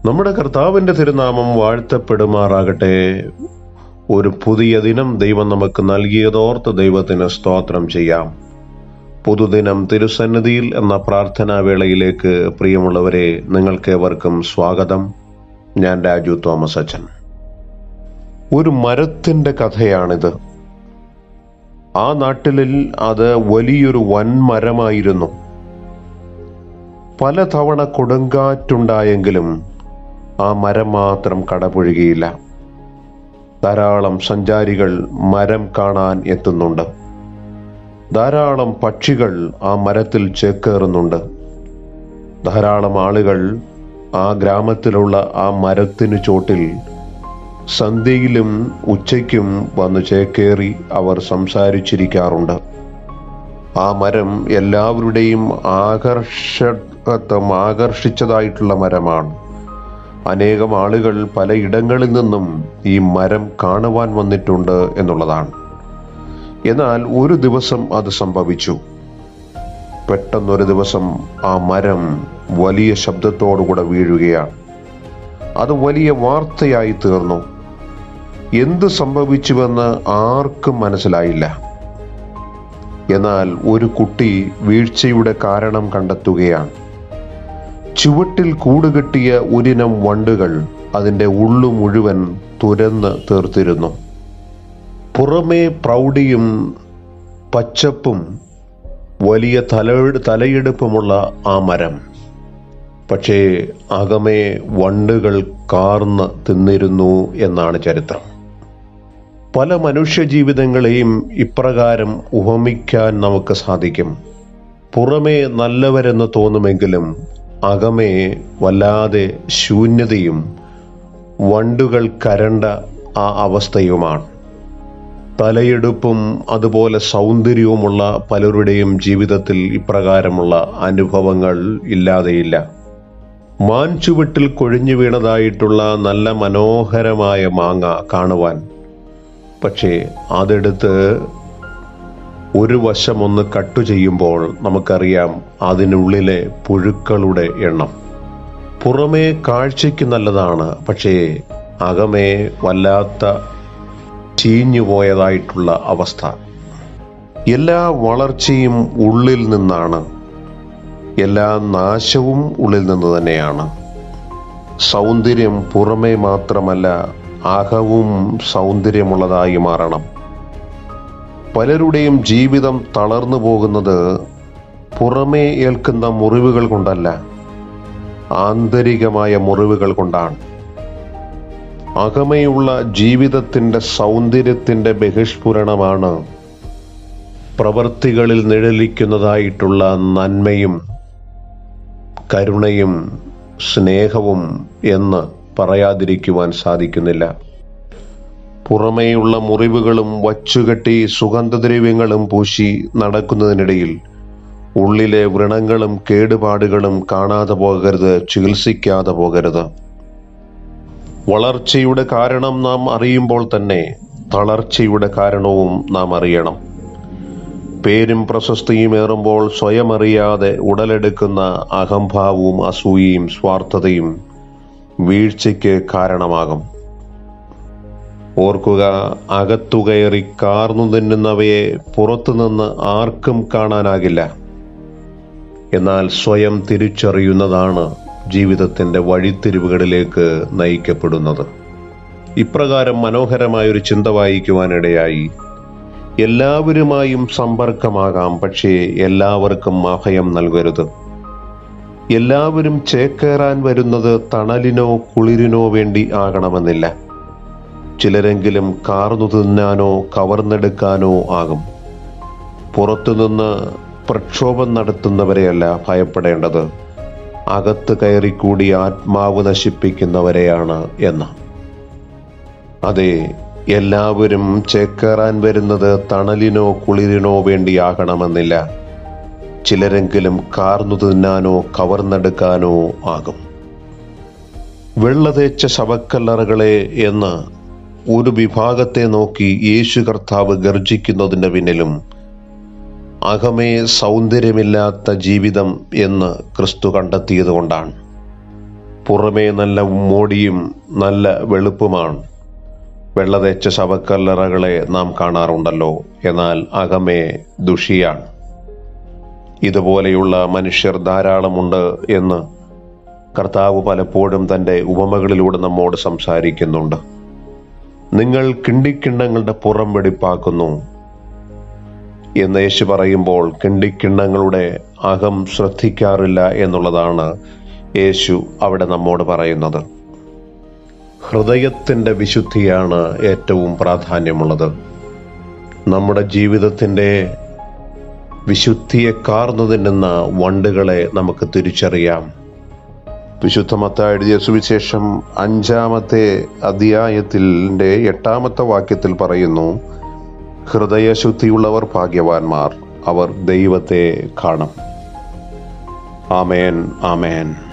നമ്മുടെ കർത്താവിന്റെ തിരുനാമം വാഴ്ത്തപ്പെടുമാറാകട്ടെ ഒരു പുതിയ ദിനം ദൈവം നമുക്ക് നൽകിയതോർത്ത് ദൈവത്തിന് സ്തോത്രം ചെയ്യാം പുതുദിനം തിരുസന്നിധിയിൽ എന്ന പ്രാർത്ഥനാ വേളയിലേക്ക് പ്രിയമുള്ളവരെ നിങ്ങൾക്കേവർക്കും സ്വാഗതം ഞാൻ രാജു തോമസ് അച്ഛൻ ഒരു മരത്തിന്റെ കഥയാണിത് ആ നാട്ടിലിൽ അത് വലിയൊരു വൻമരമായിരുന്നു പലതവണ കൊടുങ്കാറ്റുണ്ടായെങ്കിലും ആ മരം മാത്രം കടപുഴുകിയില്ല ധാരാളം സഞ്ചാരികൾ മരം കാണാൻ എത്തുന്നുണ്ട് ധാരാളം പക്ഷികൾ ആ മരത്തിൽ ചേക്കേറുന്നുണ്ട് ധാരാളം ആളുകൾ ആ ഗ്രാമത്തിലുള്ള ആ മരത്തിനു ചോട്ടിൽ സന്ധ്യയിലും ഉച്ചയ്ക്കും വന്ന് ചേക്കേറി അവർ സംസാരിച്ചിരിക്കാറുണ്ട് ആ മരം എല്ലാവരുടെയും ആകർഷകത്വം ആകർഷിച്ചതായിട്ടുള്ള മരമാണ് അനേകം ആളുകൾ പലയിടങ്ങളിൽ നിന്നും ഈ മരം കാണുവാൻ വന്നിട്ടുണ്ട് എന്നുള്ളതാണ് എന്നാൽ ഒരു ദിവസം അത് സംഭവിച്ചു പെട്ടെന്നൊരു ദിവസം ആ മരം വലിയ ശബ്ദത്തോടുകൂടെ വീഴുകയാണ് അത് വലിയ വാർത്തയായി തീർന്നു എന്ത് സംഭവിച്ചുവെന്ന് ആർക്കും മനസ്സിലായില്ല എന്നാൽ ഒരു കുട്ടി വീഴ്ചയുടെ കാരണം കണ്ടെത്തുകയാണ് ചുവട്ടിൽ കൂടുകെട്ടിയ ഒരിനം വണ്ടുകൾ അതിൻ്റെ ഉള്ളു മുഴുവൻ തുരന്ന് തീർത്തിരുന്നു പുറമേ പ്രൗഢിയും പച്ചപ്പും വലിയ തല തലയെടുപ്പുമുള്ള ആ മരം പക്ഷേ അകമേ വണ്ടുകൾ കാർന്ന് തിന്നിരുന്നു എന്നാണ് ചരിത്രം പല മനുഷ്യജീവിതങ്ങളെയും ഇപ്രകാരം ഉപമിക്കാൻ നമുക്ക് സാധിക്കും പുറമേ നല്ലവരെന്ന് തോന്നുമെങ്കിലും അകമേ വല്ലാതെ ശൂന്യതയും വണ്ടുകൾ കരണ്ട ആ അവസ്ഥയുമാണ് തലയെടുപ്പും അതുപോലെ സൗന്ദര്യവുമുള്ള പലരുടെയും ജീവിതത്തിൽ ഇപ്രകാരമുള്ള അനുഭവങ്ങൾ ഇല്ലാതെയില്ല മാൻചുവട്ടിൽ കൊഴിഞ്ഞു വീണതായിട്ടുള്ള നല്ല മനോഹരമായ മാങ്ങ കാണുവാൻ പക്ഷേ അതെടുത്ത് ഒരു വശം ഒന്ന് കട്ടു ചെയ്യുമ്പോൾ നമുക്കറിയാം അതിനുള്ളിലെ പുഴുക്കളുടെ എണ്ണം പുറമേ കാഴ്ചയ്ക്ക് നല്ലതാണ് പക്ഷേ അകമേ വല്ലാത്ത ചീഞ്ഞു പോയതായിട്ടുള്ള അവസ്ഥ എല്ലാ വളർച്ചയും ഉള്ളിൽ നിന്നാണ് എല്ലാ നാശവും ഉള്ളിൽ നിന്ന് തന്നെയാണ് സൗന്ദര്യം പുറമേ മാത്രമല്ല അകവും സൗന്ദര്യമുള്ളതായി മാറണം പലരുടെയും ജീവിതം തളർന്നു പോകുന്നത് പുറമേ ഏൽക്കുന്ന മുറിവുകൾ കൊണ്ടല്ല ആന്തരികമായ മുറിവുകൾ കൊണ്ടാണ് അകമയുള്ള ജീവിതത്തിന്റെ സൗന്ദര്യത്തിന്റെ ബഹിഷ്പുരണമാണ് പ്രവൃത്തികളിൽ നിഴലിക്കുന്നതായിട്ടുള്ള നന്മയും കരുണയും സ്നേഹവും എന്ന് പറയാതിരിക്കുവാൻ സാധിക്കുന്നില്ല പുറമേയുള്ള മുറിവുകളും വച്ചുകെട്ടി സുഗന്ധദ്രവ്യങ്ങളും പൂശി നടക്കുന്നതിനിടയിൽ ഉള്ളിലെ വ്രണങ്ങളും കേടുപാടുകളും കാണാതെ പോകരുത് ചികിത്സിക്കാതെ പോകരുത് വളർച്ചയുടെ കാരണം നാം അറിയുമ്പോൾ തന്നെ തളർച്ചയുടെ കാരണവും നാം അറിയണം പേരും പ്രശസ്തിയും ഏറുമ്പോൾ സ്വയം അറിയാതെ ഉടലെടുക്കുന്ന അഹംഭാവവും അസൂയയും സ്വാർത്ഥതയും വീഴ്ചയ്ക്ക് കാരണമാകും ഓർക്കുക അകത്തുകയറി കാർന്നു തിന്നുന്നവയെ പുറത്തുനിന്ന് ആർക്കും കാണാനാകില്ല എന്നാൽ സ്വയം തിരിച്ചറിയുന്നതാണ് ജീവിതത്തിന്റെ വഴിത്തിരിവുകളിലേക്ക് നയിക്കപ്പെടുന്നത് ഇപ്രകാരം മനോഹരമായൊരു ചിന്ത വായിക്കുവാനിടയായി എല്ലാവരുമായും സമ്പർക്കമാകാം പക്ഷേ എല്ലാവർക്കും അഭയം നൽകരുത് എല്ലാവരും ചേക്കേറാൻ വരുന്നത് തണലിനോ കുളിരിനോ വേണ്ടി ആകണമെന്നില്ല ചിലരെങ്കിലും കാർന്നു തിന്നാനോ കവർന്നെടുക്കാനോ ആകും പുറത്തുനിന്ന് പ്രക്ഷോഭം നടത്തുന്നവരെയല്ല ഭയപ്പെടേണ്ടത് അകത്ത് കയറിക്കൂടി ആത്മാവ് നശിപ്പിക്കുന്നവരെയാണ് എന്ന് അതെ എല്ലാവരും ചേക്കേറാൻ വരുന്നത് തണലിനോ കുളിരിനോ വേണ്ടിയാകണമെന്നില്ല ചിലരെങ്കിലും കാർന്നു തിന്നാനോ കവർന്നെടുക്കാനോ ആകും വെള്ളതേച്ച ശവക്കല്ലറകളെ എന്ന് ഒരു വിഭാഗത്തെ നോക്കി യേശു കർത്താവ് ഗർജിക്കുന്നതിന്റെ പിന്നിലും അകമേ സൗന്ദര്യമില്ലാത്ത ജീവിതം എന്ന് ക്രിസ്തു കണ്ടെത്തിയത് കൊണ്ടാണ് പുറമേ നല്ല മോടിയും നല്ല വെളുപ്പുമാണ് വെള്ളതേച്ച ശവക്കല്ലറകളെ നാം കാണാറുണ്ടല്ലോ എന്നാൽ അകമേ ദുഷിയാണ് ഇതുപോലെയുള്ള മനുഷ്യർ ധാരാളമുണ്ട് എന്ന് കർത്താവ് പലപ്പോഴും തൻ്റെ ഉപമകളിലൂടെ നമ്മോട് സംസാരിക്കുന്നുണ്ട് നിങ്ങൾ കിണ്ടിക്കിണ്ണങ്ങളുടെ പുറം വെടിപ്പാക്കുന്നു എന്ന് യേശു പറയുമ്പോൾ കിണ്ടിക്കിണ്ണങ്ങളുടെ അകം ശ്രദ്ധിക്കാറില്ല എന്നുള്ളതാണ് യേശു അവിടെ നമ്മോട് പറയുന്നത് ഹൃദയത്തിൻ്റെ വിശുദ്ധിയാണ് ഏറ്റവും പ്രാധാന്യമുള്ളത് നമ്മുടെ ജീവിതത്തിൻ്റെ വിശുദ്ധിയെ കാർന്നു തിന്നുന്ന വണ്ടുകളെ നമുക്ക് തിരിച്ചറിയാം വിശുദ്ധ മത്തായി എഴുതിയ സുവിശേഷം അഞ്ചാമത്തെ അധ്യായത്തിൻ്റെ എട്ടാമത്തെ വാക്യത്തിൽ പറയുന്നു ഹൃദയശുദ്ധിയുള്ളവർ ഭാഗ്യവാന്മാർ അവർ ദൈവത്തെ കാണും ആമേൻ ആമേൻ